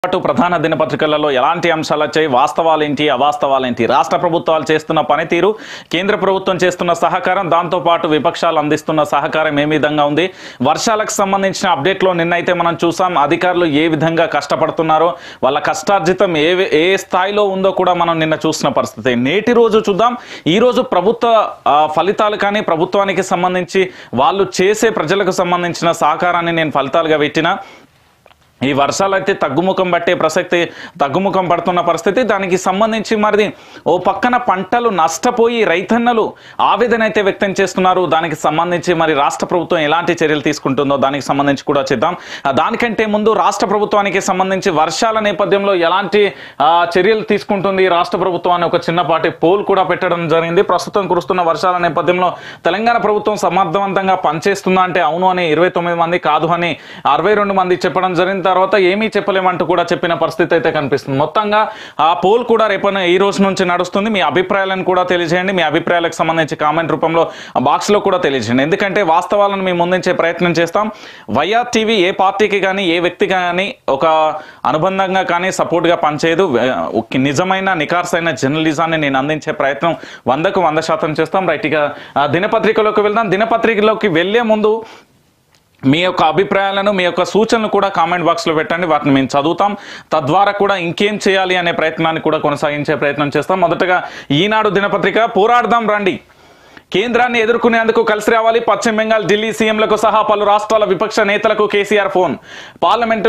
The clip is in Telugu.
పాటు ప్రధాన దినపత్రికలలో ఎలాంటి అంశాలు వచ్చాయి వాస్తవాలేంటి అవాస్తవాలేంటి రాష్ట్ర ప్రభుత్వాలు చేస్తున్న పనితీరు కేంద్ర ప్రభుత్వం చేస్తున్న సహకారం దాంతో పాటు విపక్షాలు అందిస్తున్న సహకారం ఏ విధంగా ఉంది వర్షాలకు సంబంధించిన అప్డేట్లో నిన్నైతే మనం చూసాం అధికారులు ఏ విధంగా కష్టపడుతున్నారో వాళ్ళ కష్టార్జితం ఏ ఏ స్థాయిలో ఉందో కూడా మనం నిన్న చూసిన పరిస్థితి నేటి రోజు చూద్దాం ఈ రోజు ప్రభుత్వ ఆ, ఫలితాలు కానీ ప్రభుత్వానికి సంబంధించి వాళ్ళు చేసే ప్రజలకు సంబంధించిన సహకారాన్ని నేను ఫలితాలుగా పెట్టిన ఈ వర్షాలు అయితే తగ్గుముఖం పట్టే ప్రసక్తి తగ్గుముఖం పడుతున్న పరిస్థితి దానికి సంబంధించి మరి ఓ పక్కన పంటలు నష్టపోయి రైతన్నలు ఆవేదన అయితే వ్యక్తం చేస్తున్నారు దానికి సంబంధించి మరి రాష్ట్ర ప్రభుత్వం ఎలాంటి చర్యలు తీసుకుంటుందో దానికి సంబంధించి కూడా చేద్దాం ఆ, దానికంటే ముందు రాష్ట్ర ప్రభుత్వానికి సంబంధించి వర్షాల నేపథ్యంలో ఎలాంటి ఆ, చర్యలు తీసుకుంటుంది రాష్ట్ర ప్రభుత్వం అని ఒక చిన్నపాటి పోల్ కూడా పెట్టడం జరిగింది ప్రస్తుతం కురుస్తున్న వర్షాల నేపథ్యంలో తెలంగాణ ప్రభుత్వం సమర్థవంతంగా పనిచేస్తుందా అంటే అవును అని ఇరవై తొమ్మిది మంది కాదు అని అరవై రెండు మంది చెప్పడం జరిగిన తర్వాత ఏమీ చెప్పలేమంటూ కూడా చెప్పిన పరిస్థితి అయితే కనిపిస్తుంది మొత్తంగా ఆ పోల్ కూడా రేపన ఈ రోజు నుంచి నడుస్తుంది మీ అభిప్రాయాలను కూడా తెలియజేయండి మీ అభిప్రాయాలకు సంబంధించి కామెంట్ రూపంలో బాక్స్ లో కూడా తెలియజేయండి ఎందుకంటే వాస్తవాలను మేము ముందుంచే ప్రయత్నం చేస్తాం వైఆర్ టీవీ ఏ పార్టీకి కానీ ఏ వ్యక్తికి కానీ ఒక అనుబంధంగా కానీ సపోర్ట్ గా పనిచేయదు ఒక నిజమైన నికార్సైన జర్నలిజాన్ని నేను అందించే ప్రయత్నం వందకు వంద శాతం చేస్తాం రైట్ ఇక ఆ, దినపత్రికలోకి వెళ్దాం దినపత్రికలోకి వెళ్లే ముందు మీ యొక్క అభిప్రాయాలను మీ యొక్క సూచనలు కూడా కామెంట్ బాక్స్లో పెట్టండి వాటిని మేము చదువుతాం తద్వారా కూడా ఇంకేం చేయాలి అనే ప్రయత్నాన్ని కూడా కొనసాగించే ప్రయత్నం చేస్తాం మొదటగా ఈనాడు దినపత్రిక పోరాడదాం రండి కేంద్రాన్ని ఎదుర్కొనేందుకు కలిసి రావాలి పశ్చిమ బెంగాల్ ఢిల్లీ సీఎంలకు సహా పలు రాష్ట్రాల విపక్ష నేతలకు కేసీఆర్ ఫోన్ పార్లమెంటు